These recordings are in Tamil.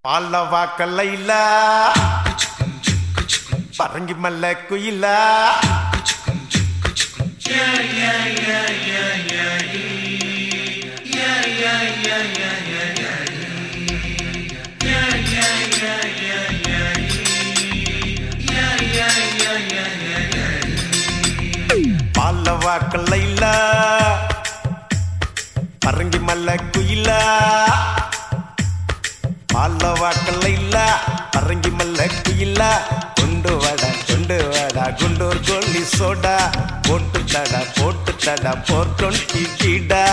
பாலவாக்கல்ல பரங்கி மல்ல குயில பாலவாக்கல்ல பரங்கி மல்ல குயில பாலவாக்கல்ல இல்ல பரங்கி மல்ல குயில கொண்டு வாடா கொண்டு வாடா குண்டூர் கோலி சோடா போட்டு தடா போட்டு தடா போர் டுவெண்ட்டி கீடா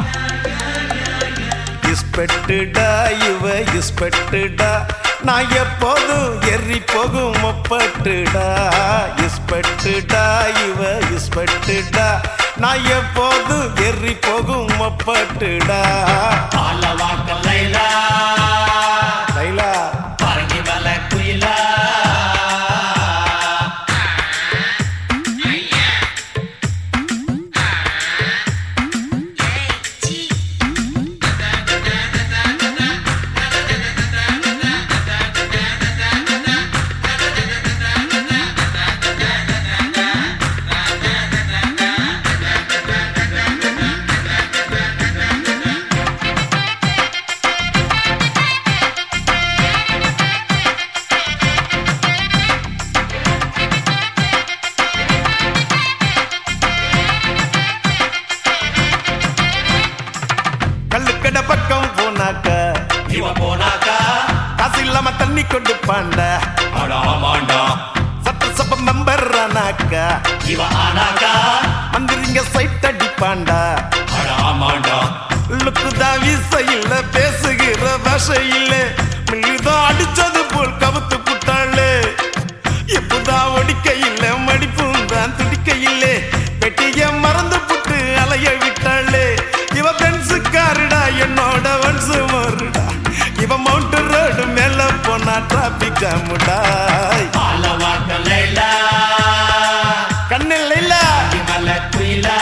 இஸ்பெட்டுடா இவ இஸ்பெட்டுடா நான் எப்போதும் எரி போகும் மொப்பட்டுடா இஸ்பெட்டுடா இவ இஸ்பெட்டுடா நான் எப்போதும் எரி போகும் மொப்பட்டுடா பாலவாக்கல் லைலா லைலா பரங்கி மலை குயிலா கல்லுக்கடை பக்கம் போனாக்க இவ போனாக்கா காசு இல்லாம தண்ணி கொண்டு பாண்ட அட ஆமாண்டா சட்டசபை மெம்பர் ஆனாக்கா இவ ஆனாக்கா மந்திரிங்க சைட் அடிப்பாண்டா அட ஆமாண்டா லுக்குதான் வீச இல்ல பேசுகிற பாஷை இல்ல மில்லிதான் அடிச்சது போல் கவுத்து புட்டாளே எப்பதான் ஒடிக்க இல்ல மடிப்பும் தான் துடிக்க இல்ல வெட்டிய மறந்து புட்டு அலைய விட்டாளே இவ பென்சுக்காருடா என்னோட வன்சு மோருடா இவ மவுண்ட் ரோடு மேல போனா டிராபிக் ஜாமுடா பாலவாக்கல் லைலா கண்ணில் இல்ல பரங்கி மலை குயிலா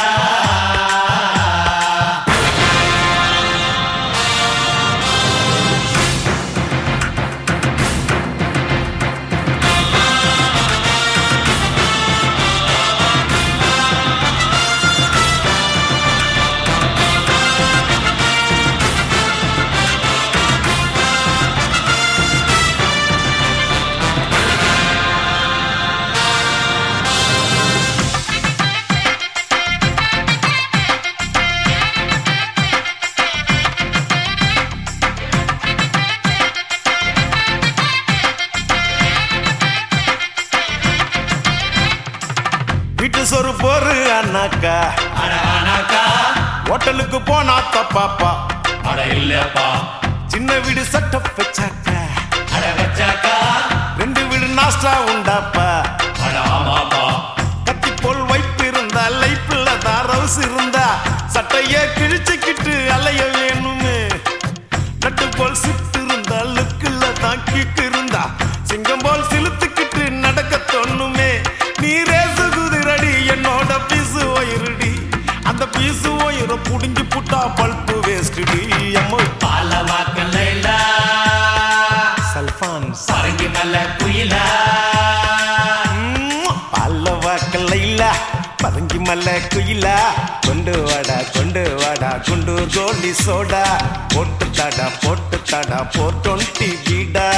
வீட்டு சொரு போரு அண்ணாக்கா அட ஆனாக்கா ஹோட்டலுக்கு போனா தப்பாப்பா அட இல்லப்பா சின்ன வீடு சட்ட வச்சாக்கா அட வச்சாக்கா ரெண்டு வீடு நாஸ்டா உண்டாப்பா அட ஆமாப்பா கத்தி போல் வைப்பு இருந்தா லைஃப்ல தான் ரவுஸ் இருந்தா சட்டைய கிழிச்சுக்கிட்டு அலைய வேணுமே நட்டு போல் சிட்டு இருந்தா லுக்குல தான் கிக்கு இருந்தா சிங்கம் போல் சிலுத்துக்கிட்டு நடக்க தோணுமே நீ ரேசு குதிரடி என்னோட பீசு ஒயிருடி அந்த பீசு ஒயிர புடுங்கி புட்டா பல்பு வேஸ்டுடி அம்மோ பாலவாக்கல் லைலா சல்பான்ஸ் பரங்கி மலை குயிலா பல்லவாக்கல்ல இல்ல பதுங்கி மல்ல குயில கொண்டு வாடா கொண்டு வாடா குண்டு கோலி சோடா போட்டு தடா போட்டு தடா போர் டுவெண்ட்டி கீடா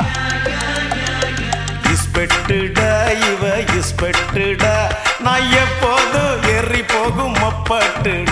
இஸ்பெட்டுடா இவ இஸ்பெட்டுடா நான் எப்போதும் எரி போகும் மப்பட்டுடா